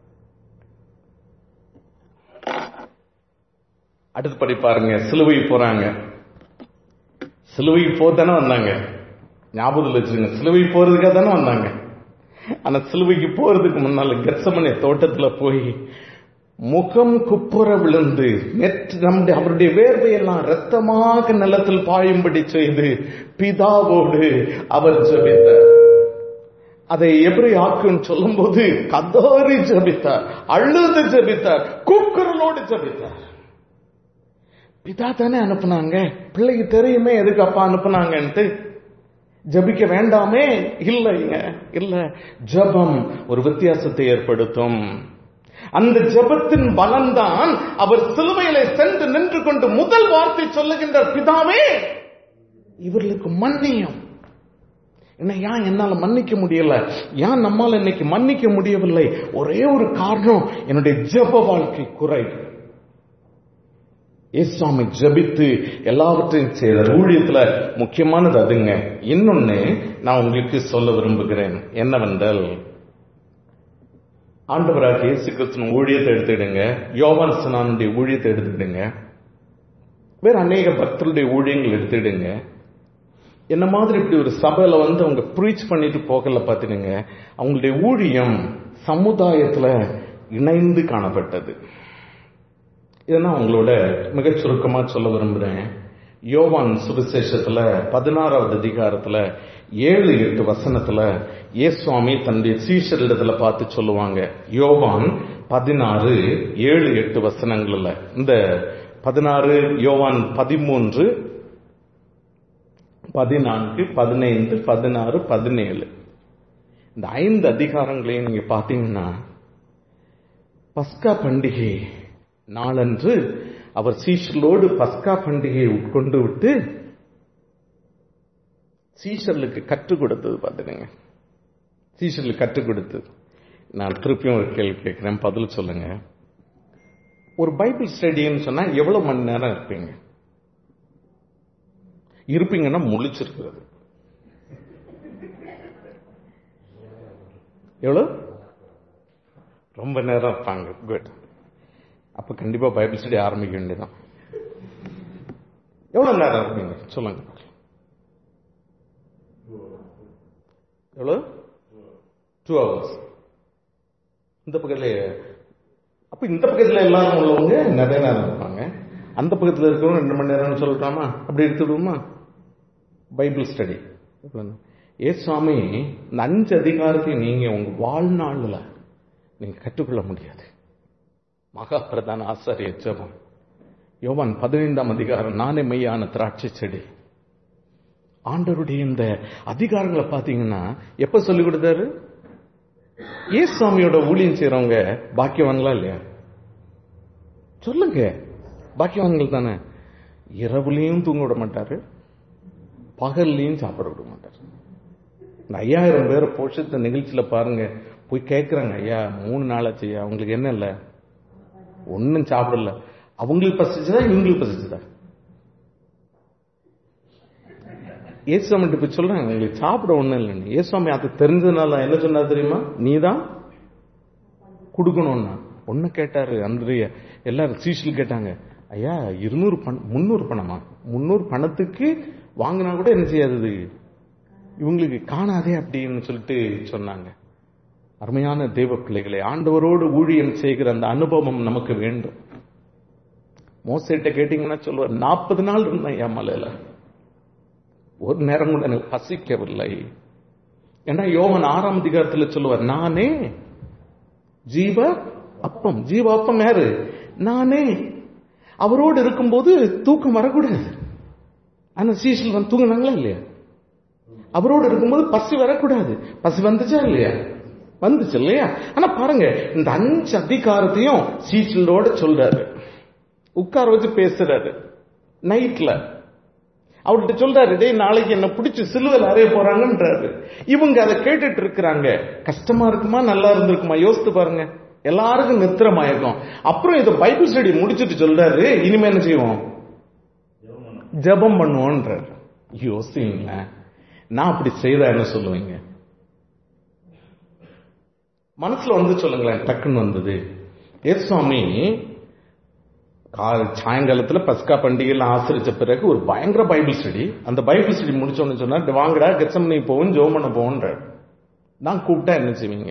அடுத்தபடி பாருங்க சிலுவை போறாங்க சிலுவை போதானே வந்தாங்க ஞாபகத்தில் வச்சுருங்க சிலுவை போறதுக்காக தானே வந்தாங்க ஆனா சிலுவைக்கு போறதுக்கு முன்னால கெச்சமனை தோட்டத்துல போய் முகம் குப்புற விழுந்து நெற்று நம்முடைய அவருடைய வேர்வையெல்லாம் ரத்தமாக நிலத்தில் பாயும்படி செய்து பிதாவோடு அவர் ஜபித்தார் அதை எப்படி ஆக்குன்னு சொல்லும் போது கதறி ஜபித்தார் அழுது ஜபித்தார் கூக்குரலோடு ஜபித்தார் பிதா தானே அனுப்புனாங்க பிள்ளைக்கு தெரியுமே எதுக்கு அப்பா அனுப்புனாங்கன்ட்டு ஜபிக்க வேண்டாமே இல்லைங்க இல்ல ஜபம் ஒரு வித்தியாசத்தை ஏற்படுத்தும் அந்த ஜபத்தின் பலன்தான் அவர் சிலுவையில சென்று நின்று கொண்டு முதல் வார்த்தை சொல்லுகின்ற பிதாவே இவர்களுக்கு மன்னியும் என்ன ஏன் என்னால மன்னிக்க முடியல ஏன் நம்மால இன்னைக்கு மன்னிக்க முடியவில்லை ஒரே ஒரு காரணம் என்னுடைய ஜப வாழ்க்கை குறை இயேசுவாமி ஜபித்து எல்லாவற்றையும் செய்தார் ஊழியத்துல முக்கியமானது அதுங்க இன்னொன்னு நான் உங்களுக்கு சொல்ல விரும்புகிறேன் என்னவென்றால் ஆண்டவராக இயேசு கிறிஸ்துவின் ஊழியத்தை எடுத்துக்கிடுங்க யோவான் சனானுடைய ஊழியத்தை எடுத்துக்கிடுங்க வேற அநேக பக்தருடைய ஊழியங்கள் எடுத்துக்கிடுங்க என்ன மாதிரி இப்படி ஒரு சபையில வந்து அவங்க ப்ரீச் பண்ணிட்டு போகல பாத்துடுங்க அவங்களுடைய ஊழியம் சமுதாயத்துல இணைந்து காணப்பட்டது இதை நான் உங்களோட மிகச் சுருக்கமா சொல்ல விரும்புறேன் யோவான் சுவிசேஷத்துல பதினாறாவது அதிகாரத்துல ஏழு எட்டு வசனத்துல ஏசுவாமி தன்னுடைய சீஷரிடத்துல பார்த்து சொல்லுவாங்க யோவான் பதினாறு ஏழு எட்டு வசனங்கள்ல இந்த பதினாறு யோவான் பதிமூன்று பதினான்கு பதினைந்து பதினாறு பதினேழு இந்த ஐந்து அதிகாரங்களையும் நீங்க பாத்தீங்கன்னா பஸ்கா பண்டிகை நாளன்று அவர் சீஷர்களோடு பஸ்கா பண்டிகையை உட்கொண்டு விட்டு சீஷர்களுக்கு கற்றுக் கொடுத்தது பார்த்துடுங்க சீஷர்களுக்கு கற்றுக் கொடுத்தது நான் திருப்பியும் ஒரு கேள்வி கேட்கிறேன் பதில் சொல்லுங்க ஒரு பைபிள் ஸ்டடின்னு சொன்னா எவ்வளவு மணி நேரம் இருப்பீங்க இருப்பீங்கன்னா முழிச்சிருக்கிறது எவ்வளவு ரொம்ப நேரம் இருப்பாங்க குட் அப்ப கண்டிப்பா பைபிள் ஸ்டடி ஆரம்பிக்க வேண்டியதான் எவ்வளவு நேரம் இருப்பீங்க சொல்லுங்க எவ்வளவு டூ ஹவர்ஸ் இந்த பக்கத்துல அப்ப இந்த பக்கத்துல எல்லாரும் உள்ளவங்க நிறைய நேரம் இருப்பாங்க அந்த பக்கத்துல இருக்கிறவங்க ரெண்டு மணி நேரம்னு சொல்லலாமா அப்படி எடுத்துடுவோமா பைபிள் ஸ்டடி ஏசுவாமி இந்த அஞ்சு அதிகாரத்தையும் நீங்க உங்க வாழ்நாள்ல நீங்க கற்றுக்கொள்ள முடியாது மகா பிரதான ஆசாரிய ஜெபம் யோவான் பதினைந்தாம் அதிகாரம் நானே மெய்யான திராட்சை செடி ஆண்டவருடைய இந்த அதிகாரங்களை பாத்தீங்கன்னா எப்ப சொல்லி கொடுத்தாரு ஏசுவாமியோட ஊழியம் செய்யறவங்க பாக்கியவான்களா இல்லையா சொல்லுங்க பாக்கியவான்கள் தானே இரவுலையும் தூங்க விட மாட்டாரு பகல்லையும் சாப்பிட விட மாட்டாரு இந்த ஐயாயிரம் பேரை போஷத்த நிகழ்ச்சியில பாருங்க போய் கேட்கறாங்க ஐயா மூணு நாளாச்சு ஐயா அவங்களுக்கு என்ன இல்லை ஒன்னும் சாப்பிடல அவங்களுக்கு பசிச்சுதா இவங்களுக்கு பசிச்சுதா ஏசுவாமிட்டு இப்ப சொல்றாங்க உங்களுக்கு சாப்பிட ஒண்ணும் இல்லைன்னு ஏசுவாமி அது தெரிஞ்சதுனால என்ன சொன்னா தெரியுமா நீதான் கொடுக்கணும்னா ஒன்னு கேட்டாரு அன்றைய எல்லாரும் சீஷில் கேட்டாங்க ஐயா இருநூறு பணம் முந்நூறு பணமா முந்நூறு பணத்துக்கு வாங்கினா கூட என்ன செய்யாதது இவங்களுக்கு காணாதே அப்படின்னு சொல்லிட்டு சொன்னாங்க அருமையான தேவ பிள்ளைகளை ஆண்டவரோடு ஊழியம் செய்கிற அந்த அனுபவம் நமக்கு வேண்டும் மோசிட்ட கேட்டீங்கன்னா சொல்லுவார் நாற்பது நாள் இருந்தேன் என் மலையில ஒரு நேரம் கூட எனக்கு பசிக்கவில்லை ஏன்னா யோகன் ஆறாம் அதிகாரத்தில் சொல்லுவார் நானே ஜீவ அப்பம் ஜீவ அப்பம் யாரு நானே அவரோடு இருக்கும்போது தூக்கம் வரக்கூடாது ஆனா சீசல் வந்து தூங்கினாங்களா இல்லையா அவரோடு இருக்கும்போது பசி வரக்கூடாது பசி வந்துச்சா இல்லையா வந்துச்சு இல்லையா ஆனா பாருங்க இந்த அஞ்சு அதிகாரத்தையும் சீச்சலோட சொல்றாரு உட்கார வச்சு பேசுறாரு நைட்ல அவர்கிட்ட சொல்றாரு டேய் நாளைக்கு என்ன பிடிச்சி சிலுவையில் அறைய போறாங்கன்றாரு இவங்க அதை கேட்டுட்டு இருக்கிறாங்க கஷ்டமா இருக்குமா நல்லா இருந்திருக்குமா யோசித்து பாருங்க எல்லாருக்கும் நித்திரமாயிருக்கும் அப்புறம் இதை பைபிள் ஸ்டடி முடிச்சுட்டு சொல்றாரு இனிமே என்ன செய்வோம் ஜபம் பண்ணுவோன்றார் யோசிங்களேன் நான் அப்படி செய்தா என்ன சொல்லுவீங்க மனசுல வந்து சொல்லுங்களேன் டக்குன்னு வந்தது ஏ சுவாமி சாயங்காலத்துல பஸ்கா பண்டிகையில் ஆசிரிச்ச பிறகு ஒரு பயங்கர பைபிள் ஸ்டடி அந்த பைபிள் ஸ்டடி முடிச்சோன்னு சொன்னா வாங்கடா கெச்சமனி போவோம் ஜோம் பண்ண போவோன்ற நான் கூப்பிட்டா என்ன செய்வீங்க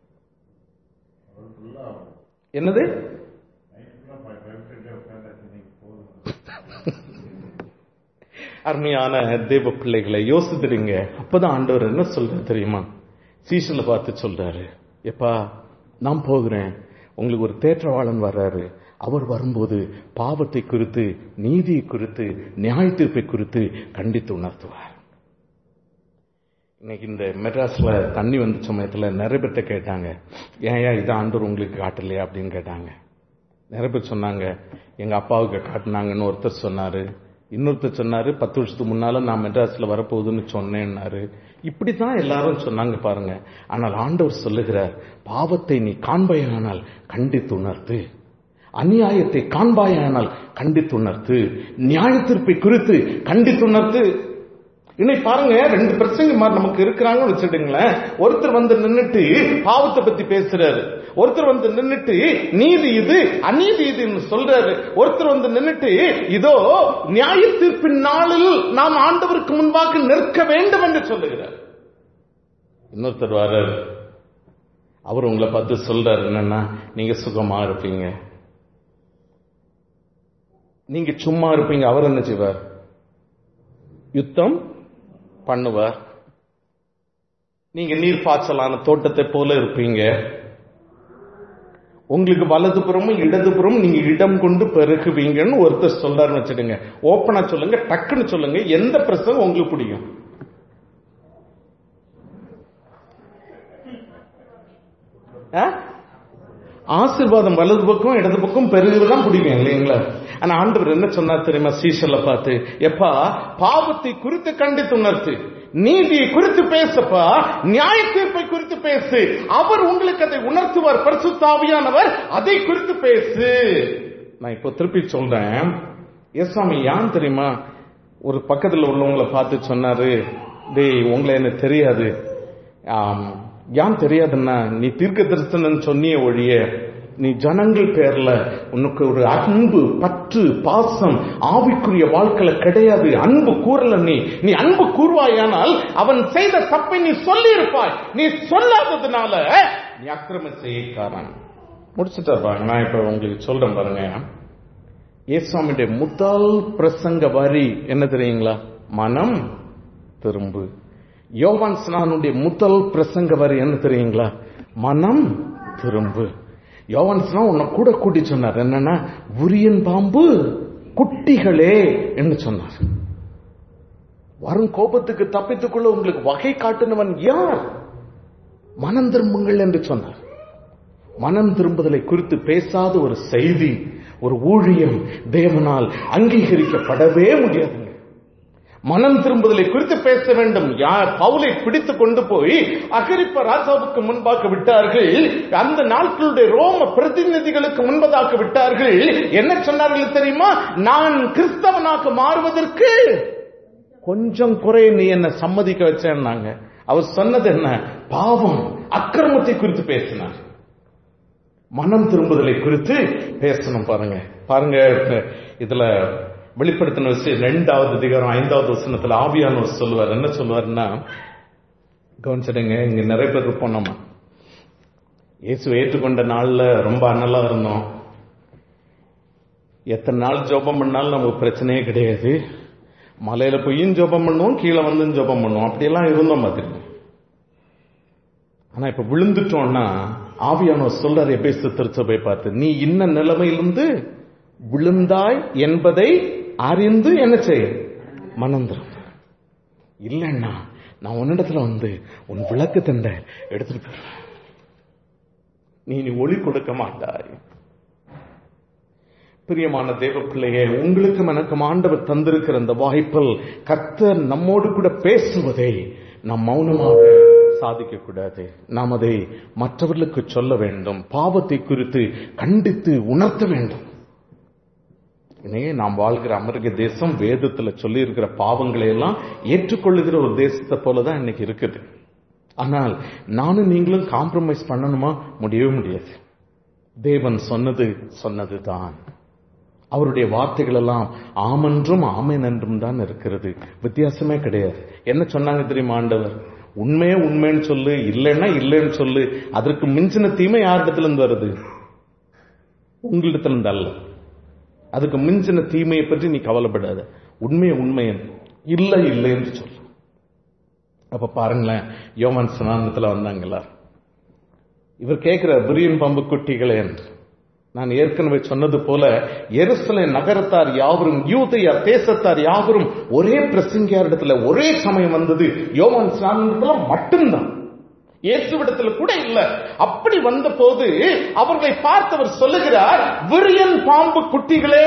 என்னது அருமையான தேவ பிள்ளைகளை யோசித்துடுங்க அப்பதான் ஆண்டவர் என்ன சொல்ற தெரியுமா சீசன்ல பார்த்து சொல்றாரு எப்பா நான் போகிறேன் உங்களுக்கு ஒரு தேற்றவாளன் வர்றாரு அவர் வரும்போது பாவத்தை குறித்து நீதியை குறித்து நியாய தீர்ப்பை குறித்து கண்டித்து உணர்த்துவார் இன்னைக்கு இந்த மெட்ராஸ்ல தண்ணி வந்த சமயத்துல நிறைய பேர்த்த கேட்டாங்க ஏன் ஏன் இதை ஆண்டவர் உங்களுக்கு காட்டலையா அப்படின்னு கேட்டாங்க நிறைய பேர் சொன்னாங்க எங்க அப்பாவுக்கு காட்டினாங்கன்னு ஒருத்தர் சொன்னாரு இன்னொருத்தர் சொன்னாரு பத்து வருஷத்துக்கு முன்னால நான் மெட்ராஸ்ல வரப்போகுதுன்னு சொன்னேன்னாரு இப்படித்தான் எல்லாரும் சொன்னாங்க பாருங்க ஆனால் ஆண்டவர் சொல்லுகிறார் பாவத்தை நீ காண்பையானால் கண்டித்து உணர்த்து அநியாயத்தை காண்பாயானால் கண்டித்துணர்த்து நியாய தீர்ப்பை குறித்து கண்டித்துணர்த்து இன்னைக்கு பாருங்க ரெண்டு பிரச்சனை மாதிரி நமக்கு இருக்கிறாங்கன்னு வச்சுடுங்களேன் ஒருத்தர் வந்து நின்னுட்டு பாவத்தை பத்தி பேசுறாரு ஒருத்தர் வந்து நின்னுட்டு நீதி இது அநீதி இதுன்னு சொல்றாரு ஒருத்தர் வந்து நின்னுட்டு இதோ நியாய தீர்ப்பின் நாளில் நாம் ஆண்டவருக்கு முன்பாக நிற்க வேண்டும் என்று சொல்லுகிறார் இன்னொருத்தர் வர்றாரு அவர் உங்களை பார்த்து சொல்றாரு என்னன்னா நீங்க சுகமா இருப்பீங்க நீங்க சும்மா இருப்பீங்க அவர் என்ன செய்வார் யுத்தம் பண்ணுவார் நீங்க நீர் பாய்ச்சலான தோட்டத்தை போல இருப்பீங்க உங்களுக்கு வலதுபுறமும் இடதுபுறமும் நீங்க இடம் கொண்டு பெருகுவீங்கன்னு ஒருத்தர் சொல்றாருன்னு வச்சுடுங்க ஓப்பனா சொல்லுங்க டக்குன்னு சொல்லுங்க எந்த பிரசங்கம் உங்களுக்கு பிடிக்கும் ஆசிர்வாதம் வலது பக்கம் இடது பக்கம் பெருகுதான் பிடிக்கும் இல்லைங்களா ஆனா ஆண்டவர் என்ன சொன்னார் தெரியுமா சீசல்ல பார்த்து எப்பா பாவத்தை குறித்து கண்டித்து உணர்த்து நீதியை குறித்து பேசப்பா நியாய தீர்ப்பை குறித்து பேசு அவர் உங்களுக்கு அதை உணர்த்துவார் பரிசுத்தாவியானவர் அதை குறித்து பேசு நான் இப்போ திருப்பி சொல்றேன் எஸ்வாமி யான் தெரியுமா ஒரு பக்கத்துல உள்ளவங்களை பார்த்து சொன்னாரு டேய் உங்களை எனக்கு தெரியாது யான் தெரியாதுன்னா நீ தீர்க்க தரிசனம் சொன்னிய ஒழிய நீ ஜனங்கள் பேர்ல உனக்கு ஒரு அன்பு பற்று பாசம் ஆவிக்குரிய வாழ்க்கையில கிடையாது அன்பு கூறல நீ நீ அன்பு கூறுவாயானால் அவன் செய்த தப்பை நீ சொல்லி இருப்பாய் நீ சொல்லாததுனால நீ அக்கிரம செய்யக்காரன் முடிச்சுட்டு பாருங்க நான் இப்ப உங்களுக்கு சொல்றேன் பாருங்க ஏசுவாமியுடைய முதல் பிரசங்க வரி என்ன தெரியுங்களா மனம் திரும்பு யோவான் ஸ்நானுடைய முதல் பிரசங்க வரி என்ன தெரியுங்களா மனம் திரும்பு யோவான் ஸ்நான் உன்னை கூட கூட்டி சொன்னார் என்னன்னா உரியன் பாம்பு குட்டிகளே என்று சொன்னார் வரும் கோபத்துக்கு தப்பித்துக்கொள்ள உங்களுக்கு வகை காட்டுனவன் யார் மனம் திரும்புங்கள் என்று சொன்னார் மனம் திரும்புதலை குறித்து பேசாத ஒரு செய்தி ஒரு ஊழியம் தேவனால் அங்கீகரிக்கப்படவே முடியாதுங்க மனம் திரும்புதலை குறித்து பேச வேண்டும் யார் பவுலை பிடித்து கொண்டு போய் அகரிப்ப ராஜாவுக்கு முன்பாக விட்டார்கள் அந்த நாட்களுடைய ரோம பிரதிநிதிகளுக்கு முன்பதாக விட்டார்கள் என்ன சொன்னார்கள் தெரியுமா நான் கிறிஸ்தவனாக மாறுவதற்கு கொஞ்சம் குறை நீ என்ன சம்மதிக்க வச்சேன்னாங்க அவர் சொன்னது என்ன பாவம் அக்கிரமத்தை குறித்து பேசினார் மனம் திரும்புதலை குறித்து பேசணும் பாருங்க பாருங்க இதுல வெளிப்படுத்தின விஷயம் ரெண்டாவது அதிகாரம் ஐந்தாவது வசனத்துல ஆவியானவர் சொல்லுவார் என்ன சொல்லுவாருன்னா கவனிச்சிடுங்க இங்க நிறைய பேர் இருப்போம் நம்ம இயேசு ஏற்றுக்கொண்ட நாள்ல ரொம்ப அனலா இருந்தோம் எத்தனை நாள் ஜோபம் பண்ணாலும் நமக்கு பிரச்சனையே கிடையாது மலையில போயும் ஜோபம் பண்ணுவோம் கீழே வந்து ஜோபம் பண்ணுவோம் அப்படியெல்லாம் இருந்தோம் மாதிரி ஆனா இப்ப விழுந்துட்டோம்னா ஆவியானவர் சொல்றாரு எபேசு திருச்சபை பார்த்து நீ இன்ன நிலைமையிலிருந்து விழுந்தாய் என்பதை அறிந்து என்ன செய் மனந்திரம் இல்லைன்னா நான் உன்னிடத்துல வந்து உன் விளக்கு தண்டை எடுத்துட்டு போயிடுவேன் நீ நீ ஒளி கொடுக்க மாட்டாய் பிரியமான தேவ பிள்ளையே உங்களுக்கும் எனக்கும் ஆண்டவர் தந்திருக்கிற அந்த வாய்ப்பில் கர்த்தர் நம்மோடு கூட பேசுவதை நாம் மௌனமாக சாதிக்க கூடாது நாம் அதை மற்றவர்களுக்கு சொல்ல வேண்டும் பாவத்தை குறித்து கண்டித்து உணர்த்த வேண்டும் இணையே நாம் வாழ்கிற அமெரிக்க தேசம் வேதத்துல சொல்லி இருக்கிற பாவங்களை எல்லாம் ஏற்றுக்கொள்ளுகிற ஒரு தேசத்தை போலதான் இன்னைக்கு இருக்குது ஆனால் நானும் நீங்களும் காம்ப்ரமைஸ் பண்ணணுமா முடியவே முடியாது தேவன் சொன்னது சொன்னதுதான் அவருடைய வார்த்தைகள் எல்லாம் ஆமென்றும் ஆமேன் என்றும் தான் இருக்கிறது வித்தியாசமே கிடையாது என்ன சொன்னாங்க தெரியுமா ஆண்டவர் உண்மையே உண்மைன்னு சொல்லு இல்லைன்னா இல்லைன்னு சொல்லு அதற்கு மிஞ்சின தீமை யாரிடத்துல இருந்து வருது உங்களிடத்துல இருந்து அல்ல அதுக்கு மிஞ்சின தீமையை பற்றி நீ கவலைப்படாத உண்மையை உண்மையன் இல்லை இல்லைன்னு சொல்லு அப்ப பாருங்களேன் யோமன் ஸ்நானத்துல வந்தாங்களா இவர் கேட்கிற பிரியன் பம்பு குட்டிகளே என்று நான் ஏற்கனவே சொன்னது போல எருசலை நகரத்தார் யாவரும் யூதையா தேசத்தார் யாவரும் ஒரே பிரசங்கியாரிடத்துல ஒரே சமயம் வந்தது யோவான் ஸ்நானத்துல மட்டும்தான் இயேசுவிடத்துல கூட இல்ல அப்படி வந்த போது அவர்களை பார்த்தவர் சொல்லுகிறார் விரியன் பாம்பு குட்டிகளே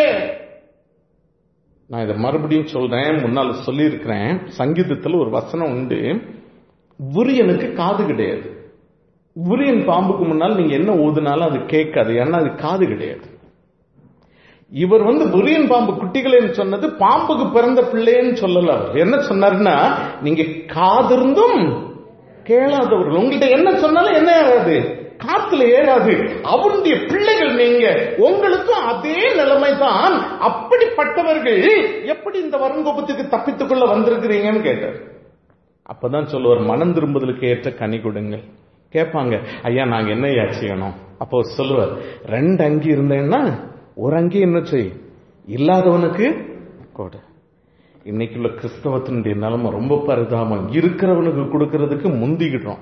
நான் இதை மறுபடியும் சொல்றேன் முன்னால் சொல்லியிருக்கிறேன் சங்கீதத்தில் ஒரு வசனம் உண்டு விரியனுக்கு காது கிடையாது விரியன் பாம்புக்கு முன்னால் நீங்க என்ன ஊதுனாலும் அது கேட்காது ஏன்னா அது காது கிடையாது இவர் வந்து விரியன் பாம்பு குட்டிகளேன்னு சொன்னது பாம்புக்கு பிறந்த பிள்ளைன்னு சொல்லல அவர் என்ன சொன்னாருன்னா நீங்க காதிருந்தும் கேளாதவர்கள் உங்கள்கிட்ட என்ன சொன்னாலும் என்ன ஏறாது காத்துல ஏறாது அவனுடைய பிள்ளைகள் நீங்க உங்களுக்கும் அதே நிலைமை தான் அப்படிப்பட்டவர்கள் எப்படி இந்த வருங்கோபத்துக்கு தப்பித்துக்கொள்ள வந்திருக்கிறீங்கன்னு கேட்டார் அப்பதான் சொல்லுவார் மனம் திரும்புதலுக்கு ஏற்ற கனி கொடுங்கள் கேட்பாங்க ஐயா நாங்க என்ன செய்யணும் அப்போ சொல்லுவார் ரெண்டு அங்கி இருந்தேன்னா ஒரு அங்கி என்ன செய் இல்லாதவனுக்கு கொடு இன்னைக்கு உள்ள கிறிஸ்தவத்தினுடைய நிலைமை ரொம்ப பரிதாபம் இருக்கிறவனுக்கு கொடுக்கறதுக்கு முந்திக்கிட்டோம்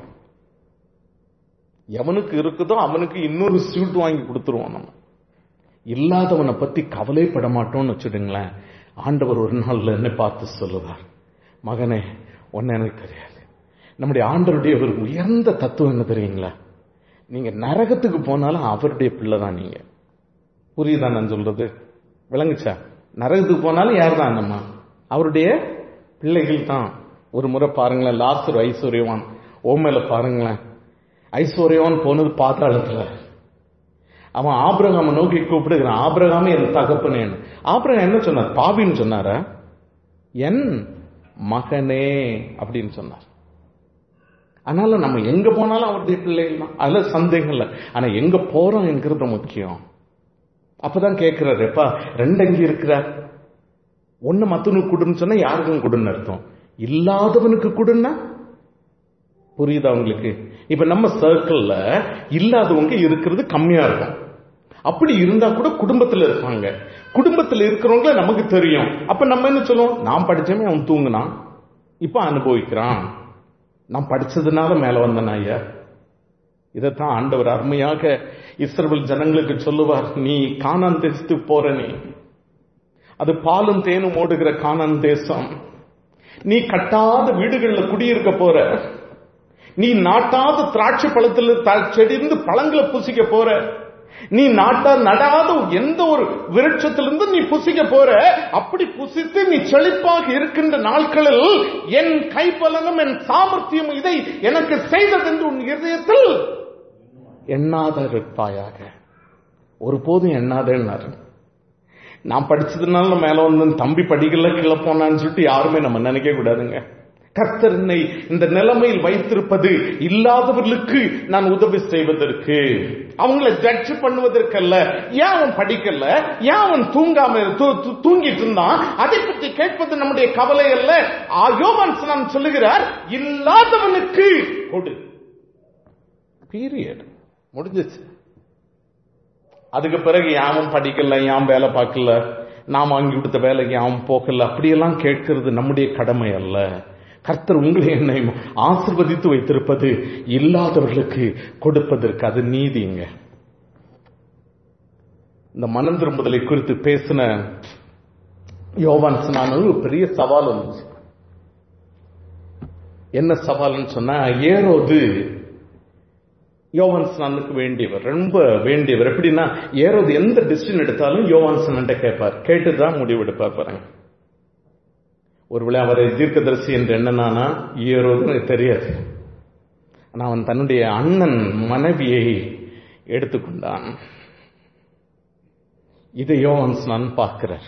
எவனுக்கு இருக்குதோ அவனுக்கு இன்னொரு சூட் வாங்கி கொடுத்துருவோம் நம்ம இல்லாதவனை பத்தி கவலைப்பட மாட்டோம்னு வச்சுடுங்களேன் ஆண்டவர் ஒரு நாள்ல என்ன பார்த்து சொல்லுவார் மகனே ஒன்னு எனக்கு தெரியாது நம்முடைய ஆண்டருடைய ஒரு உயர்ந்த தத்துவம் என்ன தெரியுங்களா நீங்க நரகத்துக்கு போனாலும் அவருடைய பிள்ளை தான் நீங்க புரியுதா நான் சொல்றது விளங்குச்சா நரகத்துக்கு போனாலும் யார் தான் நம்ம அவருடைய பிள்ளைகள் தான் ஒரு முறை பாருங்களேன் லாஸ்டர் ஐஸ்வர்யவான் ஓமையில பாருங்களேன் ஐஸ்வர்யவான் போனது பாத்தாளத்துல அவன் ஆபிரகாம நோக்கி கூப்பிடுகிறான் ஆபிரகாம என் தகப்பனேன்னு ஆபிரகாம் என்ன சொன்னார் பாபின்னு சொன்னார என் மகனே அப்படின்னு சொன்னார் அதனால நம்ம எங்க போனாலும் அவருடைய பிள்ளைகள் தான் அதுல சந்தேகம் இல்லை ஆனா எங்க போறோம் என்கிறது முக்கியம் அப்பதான் கேட்கிறாரு எப்பா ரெண்டு அங்கி இருக்கிறார் ஒண்ணு மத்தவனுக்கு கொடுன்னு சொன்னா யாருக்கும் கொடுன்னு அர்த்தம் இல்லாதவனுக்கு கொடுன்னா புரியுதா உங்களுக்கு இப்ப நம்ம சர்க்கிள்ல இல்லாதவங்க இருக்கிறது கம்மியா இருக்கும் அப்படி இருந்தா கூட குடும்பத்துல இருப்பாங்க குடும்பத்துல இருக்கிறவங்கள நமக்கு தெரியும் அப்ப நம்ம என்ன சொல்லுவோம் நான் படிச்சமே அவன் தூங்குனான் இப்ப அனுபவிக்கிறான் நான் படிச்சதுனால மேல வந்தேன் ஐயா இதைத்தான் ஆண்டவர் அருமையாக இஸ்ரவேல் ஜனங்களுக்கு சொல்லுவார் நீ கானான் தேசத்துக்கு போற நீ அது பாலும் தேனும் ஓடுகிற கானான் தேசம் நீ கட்டாத வீடுகள்ல குடியிருக்க போற நீ நாட்டாத திராட்சை பழத்துல த- செடியிருந்து பழங்களை புசிக்க போற நீ நாட்டா நடாத எந்த ஒரு விருட்சத்திலிருந்து நீ புசிக்க போற அப்படி புசித்து நீ செழிப்பாக இருக்கின்ற நாட்களில் என் கைப்பலனும் என் சாமர்த்தியம் இதை எனக்கு செய்ததென்று உன் இதயத்தில் எண்ணாத இருப்பாயாக ஒருபோதும் எண்ணாதேன்னாரு நான் படிச்சதுனால மேல வந்து தம்பி படிக்கல கீழே போனான்னு சொல்லிட்டு யாருமே நம்ம நினைக்க கூடாதுங்க கர்த்தர் என்னை இந்த நிலைமையில் வைத்திருப்பது இல்லாதவர்களுக்கு நான் உதவி செய்வதற்கு அவங்கள ஜட்ஜ் பண்ணுவதற்கல்ல ஏன் அவன் படிக்கல ஏன் அவன் தூங்காம தூ- தூ- தூங்கிட்டு இருந்தான் அதை பற்றி கேட்பது நம்முடைய கவலை அல்ல யோவான் நான் சொல்லுகிறார் இல்லாதவனுக்கு கொடு பீரியட் முடிஞ்சிச்சு அதுக்கு பிறகு யாவும் படிக்கல யாம் வேலை பார்க்கல நாம் வாங்கி கொடுத்த வேலைக்கு யாவும் போகல அப்படியெல்லாம் கேட்கிறது நம்முடைய கடமை அல்ல கர்த்தர் உங்களை என்னை ஆசிர்வதித்து வைத்திருப்பது இல்லாதவர்களுக்கு கொடுப்பதற்கு அது நீதிங்க இந்த மனம் திரும்புதலை குறித்து பேசின யோவான் நான் ஒரு பெரிய சவால் வந்துச்சு என்ன சவால்னு சொன்னா ஏரோது யோவான் ஸ்நானுக்கு வேண்டியவர் ரொம்ப வேண்டியவர் எப்படின்னா ஏறது எந்த டிசிஷன் எடுத்தாலும் யோவான் ஸ்நான்ட்ட கேட்பார் கேட்டுதான் முடிவெடுப்பார் பாருங்க ஒருவேளை அவரை தீர்க்கதரிசி என்று என்னன்னா ஏறோது எனக்கு தெரியாது ஆனா அவன் தன்னுடைய அண்ணன் மனைவியை எடுத்துக்கொண்டான் இதை யோவான் ஸ்நான் பார்க்கிறார்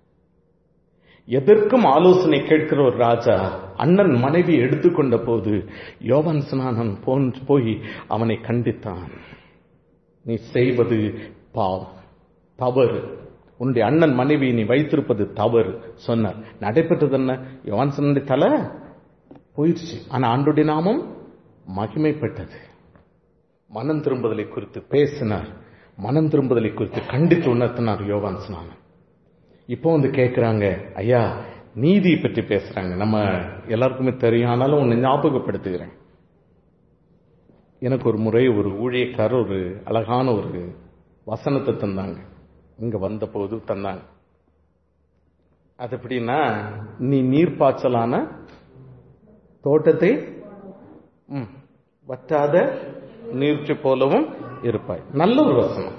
எதற்கும் ஆலோசனை கேட்கிற ஒரு ராஜா அண்ணன் மனைவி எடுத்துக்கொண்ட போது யோவான் ஸ்நானன் போன் போய் அவனை கண்டித்தான் நீ செய்வது பாவம் தவறு உன்னுடைய அண்ணன் மனைவி நீ வைத்திருப்பது தவறு சொன்னார் நடைபெற்றது என்ன யோவான் ஸ்நானுடைய தலை போயிடுச்சு ஆனா ஆண்டுடைய நாமம் மகிமைப்பட்டது மனம் திரும்புதலை குறித்து பேசினார் மனம் திரும்புதலை குறித்து கண்டித்து உணர்த்தினார் யோவான் ஸ்நானன் இப்போ வந்து கேட்குறாங்க ஐயா நீதியை பற்றி பேசுறாங்க நம்ம எல்லாருக்குமே தெரியும் ஆனாலும் ஒன்று ஞாபகப்படுத்துகிறேன் எனக்கு ஒரு முறை ஒரு ஊழியக்காரர் ஒரு அழகான ஒரு வசனத்தை தந்தாங்க இங்க வந்தபோது தந்தாங்க அது எப்படின்னா நீ நீர்ப்பாய்ச்சலான தோட்டத்தை ம், வற்றாத நீர்ச்சி போலவும் இருப்பாய் நல்ல ஒரு வசனம்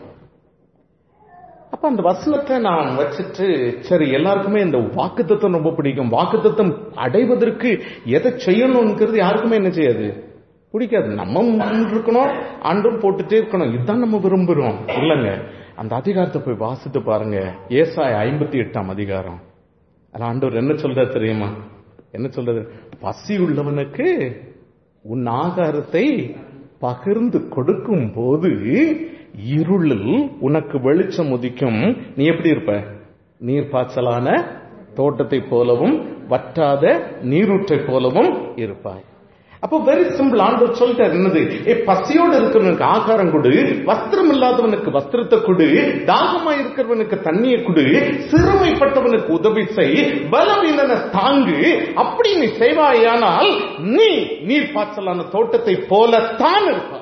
அப்ப அந்த வசனத்தை நான் வச்சுட்டு சரி எல்லாருக்குமே இந்த வாக்குத்தத்தம் ரொம்ப பிடிக்கும் வாக்குத்தத்தம் அடைவதற்கு எதை செய்யணுங்கிறது யாருக்குமே என்ன செய்யாது பிடிக்காது நம்ம முன் இருக்கணும் ஆண்டும் போட்டுட்டே இருக்கணும் இதுதான் நம்ம விரும்புறோம் இல்லைங்க அந்த அதிகாரத்தை போய் வாசித்து பாருங்க ஏசாய் ஐம்பத்தி எட்டாம் அதிகாரம் அதுல ஆண்டவர் என்ன சொல்றாரு தெரியுமா என்ன சொல்றது பசி உள்ளவனுக்கு உன் ஆகாரத்தை பகிர்ந்து கொடுக்கும் போது இருளில் உனக்கு வெளிச்சம் உதிக்கும் நீ எப்படி இருப்ப நீர் பாய்ச்சலான தோட்டத்தை போலவும் வற்றாத நீரூற்றை போலவும் இருப்பாய் அப்போ வெரி சிம்பிள் ஆண்டவர் சொல்லிட்டார் என்னது ஏ பசியோடு இருக்கிறவனுக்கு ஆகாரம் கொடு வஸ்திரம் இல்லாதவனுக்கு வஸ்திரத்தை கொடு தாகமா இருக்கிறவனுக்கு தண்ணியை கொடு சிறுமைப்பட்டவனுக்கு உதவி செய் பலவீனனை தாங்கு அப்படி நீ செய்வாயானால் நீ நீர் பாய்ச்சலான தோட்டத்தை போலத்தான் இருப்பாய்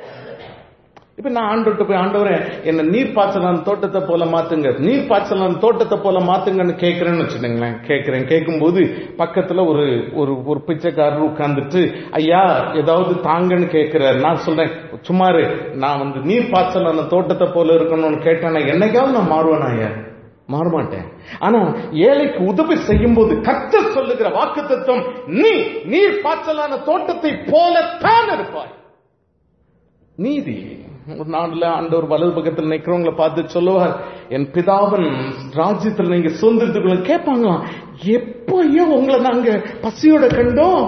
இப்ப நான் ஆண்டவர்கிட்ட போய் ஆண்டவரே என்ன நீர் பாய்ச்சலான தோட்டத்தை போல மாத்துங்க நீர் பாய்ச்சலான தோட்டத்தை போல மாத்துங்கன்னு கேட்கிறேன்னு வச்சுக்கோங்களேன் கேட்கிறேன் கேட்கும்போது பக்கத்துல ஒரு ஒரு ஒரு பிச்சைக்காரர் உட்கார்ந்துட்டு ஐயா ஏதாவது தாங்கன்னு கேட்கிறாரு நான் சொல்றேன் சுமாரு நான் வந்து நீர் பாய்ச்சலான தோட்டத்தை போல இருக்கணும்னு கேட்டேன்னா என்னைக்காவது நான் மாறுவேனா ஐயா மாற மாட்டேன் ஆனா ஏழைக்கு உதவி செய்யும் போது கத்த சொல்லுகிற வாக்கு தத்துவம் நீ நீர் பாய்ச்சலான தோட்டத்தை போலத்தான் இருப்பாய் நீதி ஒரு நாடுல ஆண்டவர் வலது பக்கத்தில் நிக்கிறவங்களை பார்த்து சொல்லுவார் என் பிதாவன் ராஜ்யத்தில் நீங்க சுதந்திரத்துக்குள்ள கேட்பாங்களாம் எப்ப ஏன் உங்களை நாங்க பசியோட கண்டோம்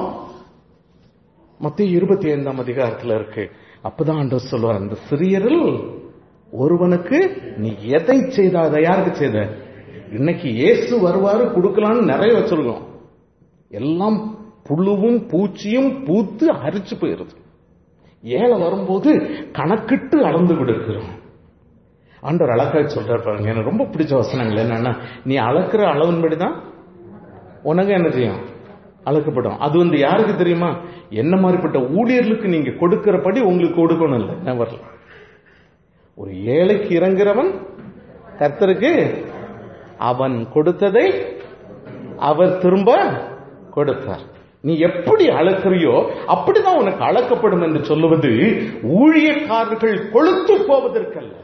மத்திய இருபத்தி ஐந்தாம் அதிகாரத்துல இருக்கு அப்பதான் ஆண்டவர் சொல்லுவார் அந்த சிறியரில் ஒருவனுக்கு நீ எதை செய்த அதை யாருக்கு செய்த இன்னைக்கு இயேசு வருவாரு கொடுக்கலான்னு நிறைய வச்சிருக்கோம் எல்லாம் புழுவும் பூச்சியும் பூத்து அரிச்சு போயிருது ஏழை வரும்போது கணக்கிட்டு அளந்து கொடுக்கிறோம் ஆண்டவர் அழகாக சொல்றாரு பாருங்க எனக்கு ரொம்ப பிடிச்ச வசனங்கள் என்னன்னா நீ அளக்குற அளவின்படி தான் உனக்கு என்ன செய்யும் அளக்கப்படும் அது வந்து யாருக்கு தெரியுமா என்ன மாதிரிப்பட்ட ஊழியர்களுக்கு நீங்க கொடுக்கிறபடி உங்களுக்கு கொடுக்கணும் இல்லை நெவர் ஒரு ஏழைக்கு இறங்குறவன் கர்த்தருக்கு அவன் கொடுத்ததை அவர் திரும்ப கொடுத்தார் நீ எப்படி அளக்கிறியோ அப்படிதான் உனக்கு அளக்கப்படும் என்று சொல்லுவது ஊழியக்காரர்கள் கொளுத்து போவதற்கல்ல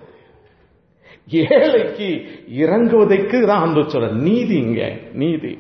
ஏழைக்கு இறங்குவதற்கு தான் அந்த சொல்ற நீதி இங்க நீதி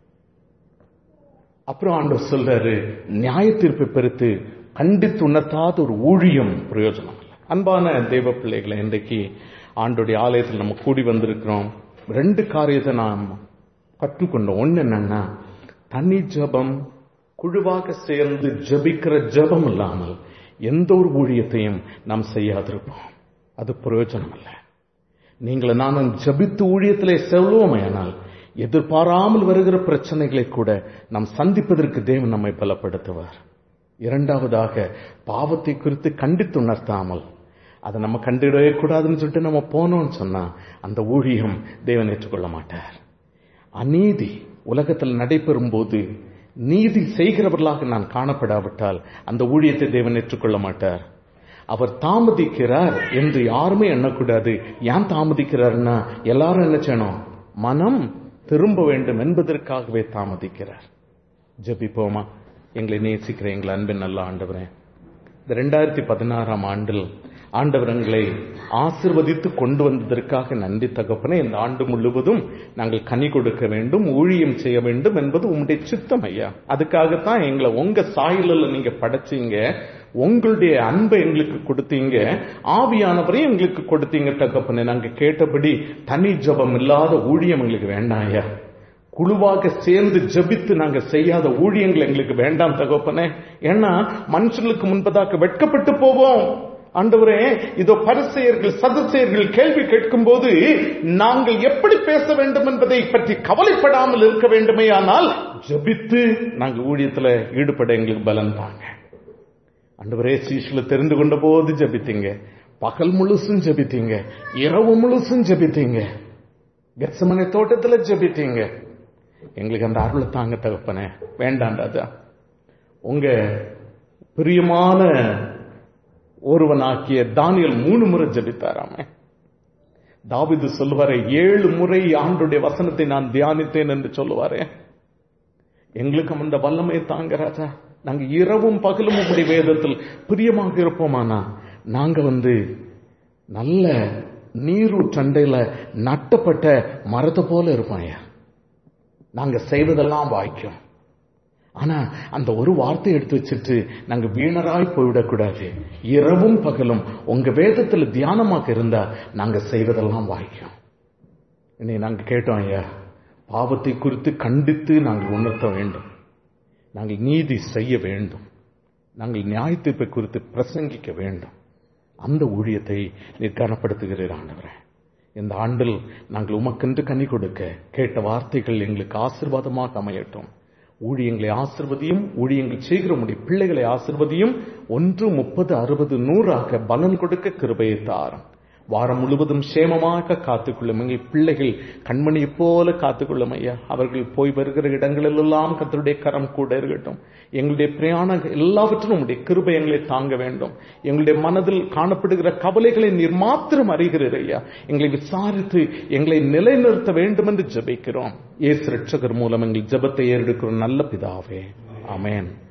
அப்புறம் ஆண்டவர் சொல்றாரு நியாய தீர்ப்பை பெருத்து கண்டித்து உணர்த்தாத ஒரு ஊழியம் பிரயோஜனம் இல்லை அன்பான தெய்வ பிள்ளைகளை இன்றைக்கு ஆண்டுடைய ஆலயத்தில் நம்ம கூடி வந்திருக்கிறோம் ரெண்டு காரியத்தை நாம் கற்றுக்கொண்டோம் ஒண்ணு என்னன்னா தனி ஜபம் குழுவாக சேர்ந்து ஜபிக்கிற ஜபம் இல்லாமல் எந்த ஒரு ஊழியத்தையும் நாம் செய்யாதிருப்போம் அது பிரயோஜனம் இல்லை நீங்கள் நானும் ஜபித்து ஊழியத்திலே செல்வோமையானால் எதிர்பாராமல் வருகிற பிரச்சனைகளை கூட நாம் சந்திப்பதற்கு தேவன் நம்மை பலப்படுத்துவார் இரண்டாவதாக பாவத்தை குறித்து கண்டித்து உணர்த்தாமல் அதை நம்ம கண்டிடவே கூடாதுன்னு சொல்லிட்டு நம்ம போனோம்னு சொன்னா அந்த ஊழியம் தேவன் ஏற்றுக்கொள்ள மாட்டார் அநீதி உலகத்தில் நடைபெறும் போது நீதி செய்கிறவர்களாக நான் காணப்படாவிட்டால் அந்த ஊழியத்தை தேவன் ஏற்றுக்கொள்ள மாட்டார் அவர் தாமதிக்கிறார் என்று யாருமே எண்ணக்கூடாது ஏன் தாமதிக்கிறார்னா எல்லாரும் என்ன செய்யணும் மனம் திரும்ப வேண்டும் என்பதற்காகவே தாமதிக்கிறார் ஜபிப்போமா எங்களை நேசிக்கிற எங்களை அன்பின் நல்ல ஆண்டவரே இந்த ரெண்டாயிரத்தி பதினாறாம் ஆண்டில் ஆண்டவர் எங்களை ஆசிர்வதித்து கொண்டு வந்ததற்காக நன்றி தகப்பனே இந்த ஆண்டு முழுவதும் நாங்கள் கனி கொடுக்க வேண்டும் ஊழியம் செய்ய வேண்டும் என்பது உங்களுடைய சித்தம் ஐயா அதுக்காகத்தான் எங்களை உங்க சாயலில் நீங்க படைச்சீங்க உங்களுடைய அன்பை எங்களுக்கு கொடுத்தீங்க ஆவியானவரையும் எங்களுக்கு கொடுத்தீங்க தகப்பனே நாங்க கேட்டபடி தனி ஜபம் இல்லாத ஊழியம் எங்களுக்கு வேண்டாம் ஐயா குழுவாக சேர்ந்து ஜபித்து நாங்க செய்யாத ஊழியங்கள் எங்களுக்கு வேண்டாம் தகப்பனே ஏன்னா மனுஷங்களுக்கு முன்பதாக வெட்கப்பட்டு போவோம் ஆண்டவரே இதோ பரிசெயர்கள் சதுசெயர்கள் கேள்வி கேட்கும் போது நாங்கள் எப்படி பேச வேண்டும் என்பதை பற்றி கவலைப்படாமல் இருக்க வேண்டுமே ஆனால் ஜபித்து நாங்க ஊழியத்துல ஈடுபட எங்களுக்கு பலன் தாங்க ஆண்டவரே சீஷ்ல தெரிந்து கொண்ட போது ஜபித்தீங்க பகல் முழுசும் ஜபித்தீங்க இரவு முழுசும் ஜபித்தீங்க கெசமனை தோட்டத்துல ஜபித்தீங்க எங்களுக்கு அந்த அருளை தாங்க தகப்பனே வேண்டாண்டாதா உங்க பிரியமான ஒருவனாக்கிய தானியல் மூணு முறை ஜபித்தாராமே தாவிது சொல்லுவாரே ஏழு முறை ஆண்டுடைய வசனத்தை நான் தியானித்தேன் என்று சொல்லுவாரே எங்களுக்கும் அந்த வல்லமை தாங்க ராஜா நாங்க இரவும் பகலும் உங்களுடைய வேதத்தில் பிரியமாக இருப்போமானா நாங்க வந்து நல்ல நீரூற்றண்டையில நட்டப்பட்ட மரத்தை போல இருப்போம் ஐயா நாங்க செய்வதெல்லாம் வாய்க்கும் ஆனா அந்த ஒரு வார்த்தை எடுத்து வச்சுட்டு நாங்க வீணராய் போய்விடக்கூடாது இரவும் பகலும் உங்க வேதத்துல தியானமாக இருந்தா நாங்க செய்வதெல்லாம் வாய்க்கும் இன்னை நாங்க கேட்டோம் ஐயா பாவத்தை குறித்து கண்டித்து நாங்கள் உணர்த்த வேண்டும் நாங்கள் நீதி செய்ய வேண்டும் நாங்கள் நியாயத்தீர்ப்பை குறித்து பிரசங்கிக்க வேண்டும் அந்த ஊழியத்தை நீர் கனப்படுத்துகிறீர் ஆண்டவரே இந்த ஆண்டில் நாங்கள் உமக்கென்று கனி கொடுக்க கேட்ட வார்த்தைகள் எங்களுக்கு ஆசிர்வாதமாக அமையட்டும் ஊழியங்களை ஆசிர்வதியும் ஊழியங்கள் செய்கிற முடியும் பிள்ளைகளை ஆசிர்வதியும் ஒன்று முப்பது அறுபது நூறாக பலன் கொடுக்க கிருபையை தாரும் வாரம் முழுவதும் சேமமாக காத்துக்கொள்ளும் எங்கள் பிள்ளைகள் கண்மணியை போல காத்துக்கொள்ளும் ஐயா அவர்கள் போய் வருகிற இடங்களிலெல்லாம் கத்தருடைய கரம் கூட இருக்கட்டும் எங்களுடைய பிரயாண எல்லாவற்றிலும் உடைய கிருபை எங்களை தாங்க வேண்டும் எங்களுடைய மனதில் காணப்படுகிற கவலைகளை நீர் மாத்திரம் அறிகிறீர் ஐயா எங்களை விசாரித்து எங்களை நிலைநிறுத்த வேண்டும் என்று ஜெபிக்கிறோம் ஏசு ரட்சகர் மூலம் எங்கள் ஜெபத்தை ஏறெடுக்கிறோம் நல்ல பிதாவே ஆமென்